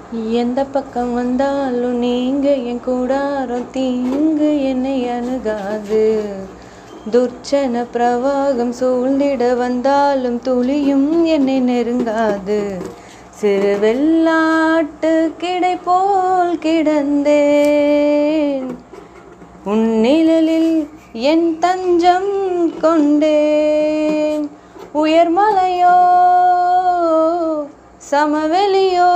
எந்த பக்கம் வந்தாலும் நீங்க என் கூடாரம் தீங்கு என்னை அணுகாது துர்ச்சன பிரவாகம் சூழ்ந்திட வந்தாலும் துளியும் என்னை நெருங்காது சிறு வெள்ளாட்டு கிடை போல் கிடந்தேன் உன் நிழலில் என் தஞ்சம் கொண்டேன் உயர்மலையோ சமவெளியோ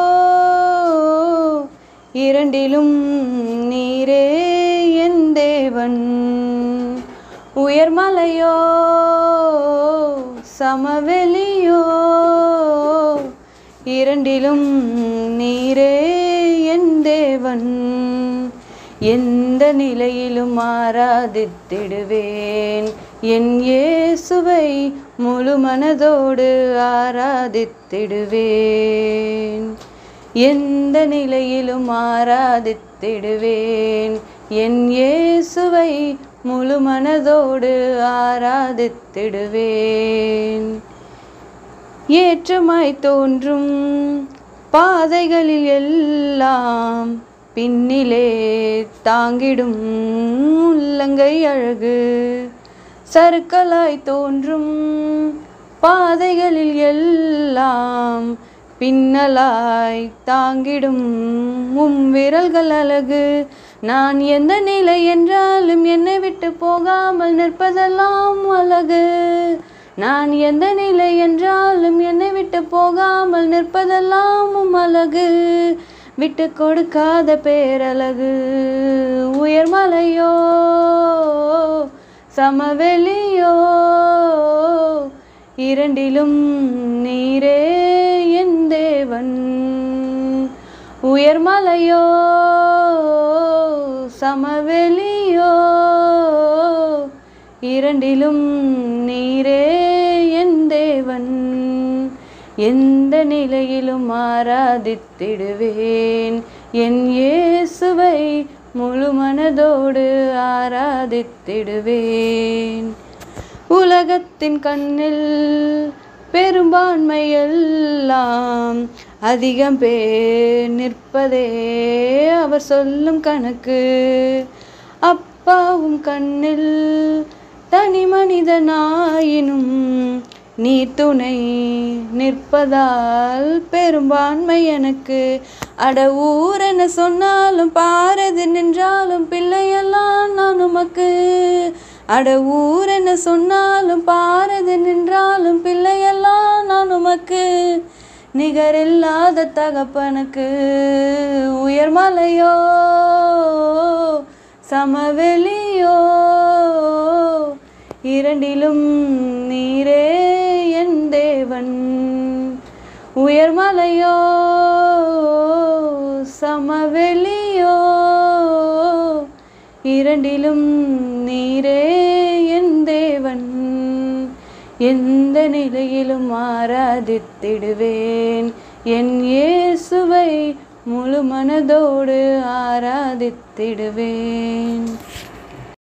இரண்டிலும் நீரே என் தேவன் உயர்மலையோ சமவெளியோ இரண்டிலும் நீரே என் தேவன் எந்த நிலையிலும் ஆராதித்திடுவேன் என் இயேசுவை முழு மனதோடு ஆராதித்திடுவேன் எந்த நிலையிலும் ஆராதித்திடுவேன் என் இயேசுவை முழு மனதோடு ஆராதித்திடுவேன் ஏற்றமாய் தோன்றும் பாதைகளில் எல்லாம் பின்னிலே தாங்கிடும் உள்ளங்கை அழகு சறுக்கலாய் தோன்றும் பாதைகளில் எல்லாம் பின்னலாய் தாங்கிடும் உம் விரல்கள் அழகு நான் எந்த நிலை என்றாலும் என்னை விட்டு போகாமல் நிற்பதெல்லாம் அழகு நான் எந்த நிலை என்றாலும் என்னை விட்டு போகாமல் நிற்பதெல்லாம் உம் அழகு விட்டு கொடுக்காத பேரழகு உயர்மலையோ சமவெளியோ இரண்டிலும் நீரே என் தேவன் உயர்மலையோ சமவெளியோ இரண்டிலும் நீரே என் தேவன் எந்த நிலையிலும் ஆராதித்திடுவேன் என் இயேசுவை முழு மனதோடு ஆராதித்திடுவேன் உலகத்தின் கண்ணில் பெரும்பான்மை எல்லாம் அதிகம் பேர் நிற்பதே அவர் சொல்லும் கணக்கு அப்பாவும் கண்ணில் தனி மனிதனாயினும் நீ துணை நிற்பதால் பெரும்பான்மை எனக்கு அட ஊரென சொன்னாலும் பாரது நின்றாலும் பிள்ளையெல்லாம் நான் உமக்கு அட ஊரென சொன்னாலும் பாரது நின்றாலும் பிள்ளையெல்லாம் நான் உமக்கு நிகரில்லாத தகப்பனுக்கு உயர்மலையோ சமவெளியோ இரண்டிலும் நீரே என் தேவன் உயர்மலையோ சமவெளியோ இரண்டிலும் நீரே என் தேவன் எந்த நிலையிலும் ஆராதித்திடுவேன் என் இயேசுவை முழு மனதோடு ஆராதித்திடுவேன்